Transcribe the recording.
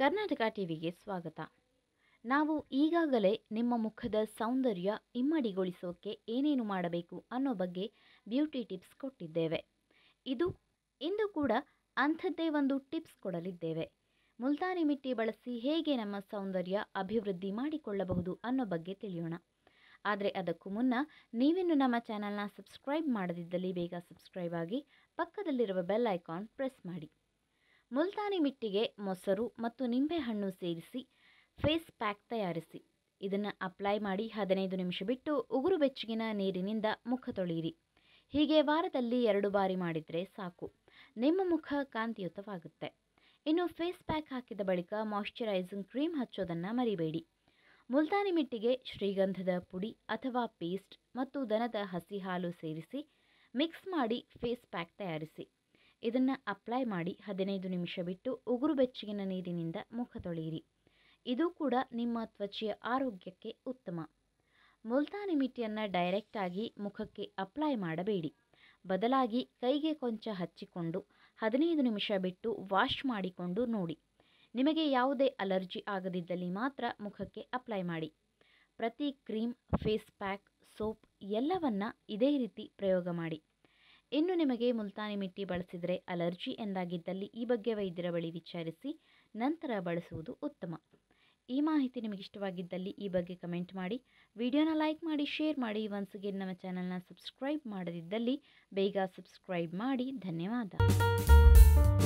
ಕರ್ನಾಟಕ ಟಿವಿಗೆ ಸ್ವಾಗತ ನಾವು ಈಗಾಗಲೇ ನಿಮ್ಮ ಮುಖದ ಸೌಂದರ್ಯ ಇಮ್ಮಡಿಗೊಳಿಸೋಕೆ ಏನೇನು ಮಾಡಬೇಕು ಅನ್ನೋ ಬಗ್ಗೆ ಬ್ಯೂಟಿ ಟಿಪ್ಸ್ ಕೊಟ್ಟಿದ್ದೇವೆ ಇದು ಇಂದು ಕೂಡ ಅಂಥದ್ದೇ ಒಂದು ಟಿಪ್ಸ್ ಕೊಡಲಿದ್ದೇವೆ ಮುಲ್ತಾನಿ ಮಿಟ್ಟಿ ಬಳಸಿ ಹೇಗೆ ನಮ್ಮ ಸೌಂದರ್ಯ ಅಭಿವೃದ್ಧಿ ಮಾಡಿಕೊಳ್ಳಬಹುದು ಅನ್ನೋ ಬಗ್ಗೆ ತಿಳಿಯೋಣ ಆದರೆ ಅದಕ್ಕೂ ಮುನ್ನ ನೀವಿನ್ನು ನಮ್ಮ ಚಾನಲ್ನ ಸಬ್ಸ್ಕ್ರೈಬ್ ಮಾಡದಿದ್ದಲ್ಲಿ ಬೇಗ ಸಬ್ಸ್ಕ್ರೈಬ್ ಆಗಿ ಪಕ್ಕದಲ್ಲಿರುವ ಬೆಲ್ ಐಕಾನ್ ಪ್ರೆಸ್ ಮಾಡಿ ಮುಲ್ತಾನಿ ಮಿಟ್ಟಿಗೆ ಮೊಸರು ಮತ್ತು ನಿಂಬೆಹಣ್ಣು ಸೇರಿಸಿ ಫೇಸ್ ಪ್ಯಾಕ್ ತಯಾರಿಸಿ ಇದನ್ನು ಅಪ್ಲೈ ಮಾಡಿ ಹದಿನೈದು ನಿಮಿಷ ಬಿಟ್ಟು ಉಗುರು ಬೆಚ್ಚಗಿನ ನೀರಿನಿಂದ ಮುಖ ತೊಳೆಯಿರಿ ಹೀಗೆ ವಾರದಲ್ಲಿ ಎರಡು ಬಾರಿ ಮಾಡಿದರೆ ಸಾಕು ನಿಮ್ಮ ಮುಖ ಕಾಂತಿಯುತವಾಗುತ್ತೆ ಇನ್ನು ಫೇಸ್ ಪ್ಯಾಕ್ ಹಾಕಿದ ಬಳಿಕ ಮಾಯ್ಶ್ಚರೈಸಿಂಗ್ ಕ್ರೀಮ್ ಹಚ್ಚೋದನ್ನು ಮರಿಬೇಡಿ ಮುಲ್ತಾನಿ ಮಿಟ್ಟಿಗೆ ಶ್ರೀಗಂಧದ ಪುಡಿ ಅಥವಾ ಪೇಸ್ಟ್ ಮತ್ತು ದನದ ಹಸಿ ಹಾಲು ಸೇರಿಸಿ ಮಿಕ್ಸ್ ಮಾಡಿ ಫೇಸ್ ಪ್ಯಾಕ್ ತಯಾರಿಸಿ ಇದನ್ನು ಅಪ್ಲೈ ಮಾಡಿ ಹದಿನೈದು ನಿಮಿಷ ಬಿಟ್ಟು ಉಗುರು ಬೆಚ್ಚಗಿನ ನೀರಿನಿಂದ ಮುಖ ತೊಳೆಯಿರಿ ಇದು ಕೂಡ ನಿಮ್ಮ ತ್ವಚೆಯ ಆರೋಗ್ಯಕ್ಕೆ ಉತ್ತಮ ಮುಲ್ತಾನಿ ಮಿಟ್ಟಿಯನ್ನು ಡೈರೆಕ್ಟಾಗಿ ಮುಖಕ್ಕೆ ಅಪ್ಲೈ ಮಾಡಬೇಡಿ ಬದಲಾಗಿ ಕೈಗೆ ಕೊಂಚ ಹಚ್ಚಿಕೊಂಡು ಹದಿನೈದು ನಿಮಿಷ ಬಿಟ್ಟು ವಾಶ್ ಮಾಡಿಕೊಂಡು ನೋಡಿ ನಿಮಗೆ ಯಾವುದೇ ಅಲರ್ಜಿ ಆಗದಿದ್ದಲ್ಲಿ ಮಾತ್ರ ಮುಖಕ್ಕೆ ಅಪ್ಲೈ ಮಾಡಿ ಪ್ರತಿ ಕ್ರೀಮ್ ಫೇಸ್ ಪ್ಯಾಕ್ ಸೋಪ್ ಎಲ್ಲವನ್ನ ಇದೇ ರೀತಿ ಪ್ರಯೋಗ ಮಾಡಿ ಇನ್ನು ನಿಮಗೆ ಮುಲ್ತಾನಿ ಮಿಟ್ಟಿ ಬಳಸಿದರೆ ಅಲರ್ಜಿ ಎಂದಾಗಿದ್ದಲ್ಲಿ ಈ ಬಗ್ಗೆ ವೈದ್ಯರ ಬಳಿ ವಿಚಾರಿಸಿ ನಂತರ ಬಳಸುವುದು ಉತ್ತಮ ಈ ಮಾಹಿತಿ ನಿಮಗೆ ಇಷ್ಟವಾಗಿದ್ದಲ್ಲಿ ಈ ಬಗ್ಗೆ ಕಮೆಂಟ್ ಮಾಡಿ ವಿಡಿಯೋನ ಲೈಕ್ ಮಾಡಿ ಶೇರ್ ಮಾಡಿ ಒನ್ಸ್ ಅಗೇನ್ ನಮ್ಮ ಚಾನಲ್ನ ಸಬ್ಸ್ಕ್ರೈಬ್ ಮಾಡದಿದ್ದಲ್ಲಿ ಬೇಗ ಸಬ್ಸ್ಕ್ರೈಬ್ ಮಾಡಿ ಧನ್ಯವಾದ